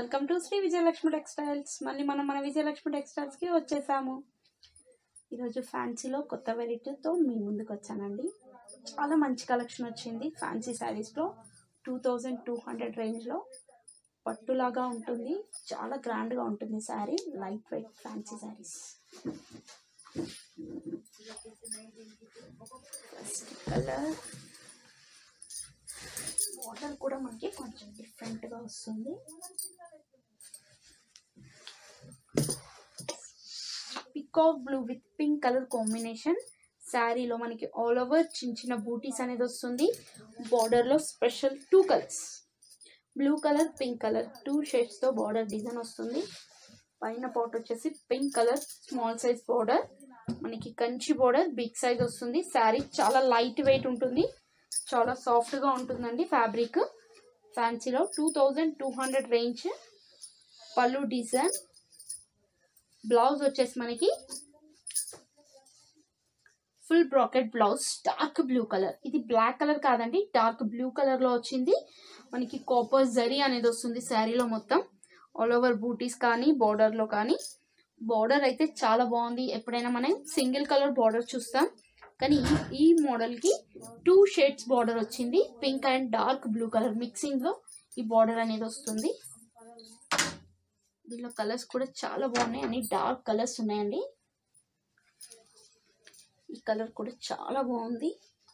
welcome to Shri Vijayalakshmi textiles మళ్ళీ మనం మన విజయలక్ష్మి టెక్స్టైల్స్కి వచ్చేసాము ఈరోజు ఫ్యాన్సీలో కొత్త వెరైటీతో మీ ముందుకు వచ్చానండి చాలా మంచి కలెక్షన్ వచ్చింది ఫ్యాన్సీ శారీస్లో టూ థౌజండ్ టూ హండ్రెడ్ రేంజ్లో పట్టులాగా ఉంటుంది చాలా గ్రాండ్గా ఉంటుంది sari light weight fancy saris colour water కూడా మనకి కొంచెం డిఫరెంట్గా వస్తుంది peacock blue with pink colour combination శారీలో మనకి ఆల్ ఓవర్ చిన్న చిన్న బూటీస్ అనేది వస్తుంది బార్డర్లో special two colours blue colour pink colour two షేడ్స్తో బార్డర్ డిజైన్ వస్తుంది పైన పాట్ వచ్చేసి pink colour small size border మనకి కంచి బార్డర్ బిగ్ సైజ్ వస్తుంది శారీ చాలా లైట్ వెయిట్ ఉంటుంది చాలా సాఫ్ట్గా ఉంటుందండి ఫ్యాబ్రిక్ ఫ్యాన్సీలో two thousand two hundred range పళ్ళు డిజైన్ బ్లౌజ్ వచ్చేసి మనకి full bracket blouse dark blue colour ఇది బ్లాక్ కలర్ కాదండి డార్క్ బ్లూ కలర్లో వచ్చింది మనకి కాపర్ జరీ అనేది వస్తుంది శారీలో మొత్తం ఆల్ ఓవర్ బూటీస్ కానీ బార్డర్లో కానీ బార్డర్ అయితే చాలా బాగుంది ఎప్పుడైనా మనం సింగిల్ కలర్ బార్డర్ చూస్తాం కానీ ఈ- ఈ మోడల్కి టూ షేడ్స్ బార్డర్ వచ్చింది pink and dark blue colour మిక్సింగ్లో ఈ బార్డర్ అనేది వస్తుంది దీనిలో కలర్స్ కూడా చాలా బాగున్నాయి అన్ని డార్క్ కలర్స్ ఉన్నాయండి ఈ కలర్ కూడా చాలా బాగుంది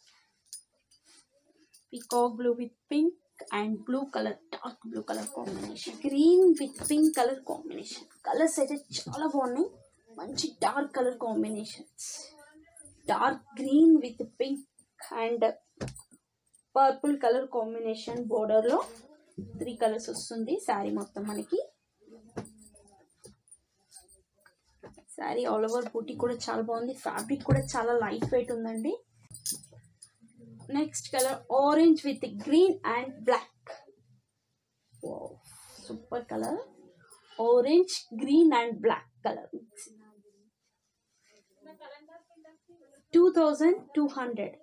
peacock blue with pink and blue colour dark blue colour combination green with pink colour combination colours అయితే చాలా బాగున్నాయి మంచి dark colour combinations dark green with pink and purple colour combination బోర్డర్లో త్రీ కలర్స్ వస్తుంది శారీ మొత్తం మనకి శారీ ఆల్ ఓవర్ బూటీ కూడా చాలా బాగుంది ఫ్యాబ్రిక్ కూడా చాలా లైట్ వెయిట్ ఉందండి next colour orange with green and black super colour orange green and black colour two thousand two hundred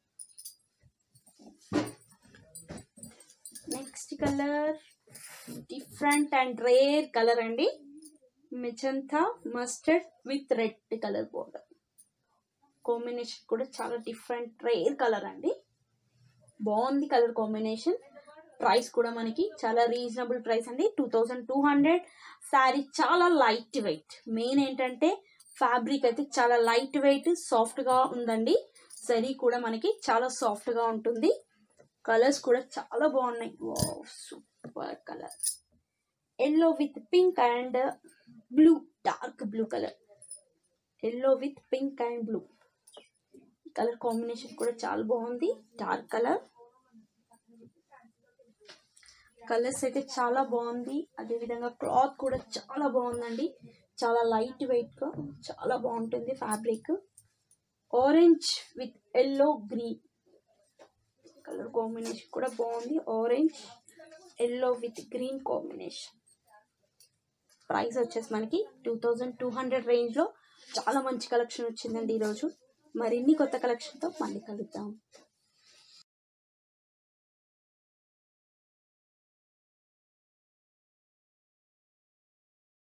next colour different and rare colour అండి magenta mustard with red colour border combination కూడా చాలా different rare colour అండి బాగుంది colour combination price కూడా మనకి చాలా reasonable price అండి two thousand two hundred sari చాలా లైట్ వెయిట్ మెయిన్ ఏంటంటే ఫ్యాబ్రిక్ అయితే చాలా లైట్ వెయిట్ సాఫ్ట్గా ఉందండి సరీ కూడా మనకి చాలా సాఫ్ట్గా ఉంటుంది కలర్స్ కూడా చాలా బాగున్నాయి super colour yellow with pink and blue dark blue colour yellow with pink and blue colour combination కూడా చాలా బాగుంది డార్క్ కలర్ కలర్స్ అయితే చాలా బాగుంది అదేవిధంగా క్లాత్ కూడా చాలా బాగుందండి చాలా లైట్ వెయిట్గా చాలా బాగుంటుంది fabric orange with yellow green colour combination కూడా బాగుంది orange yellow with green combination price వచ్చేసి మనకి టూ థౌజండ్ టూ హండ్రెడ్ రేంజ్లో చాలా మంచి కలెక్షన్ వచ్చిందండి ఈరోజు మరిన్ని కొత్త కలెక్షన్తో మళ్ళీ కలుద్దాం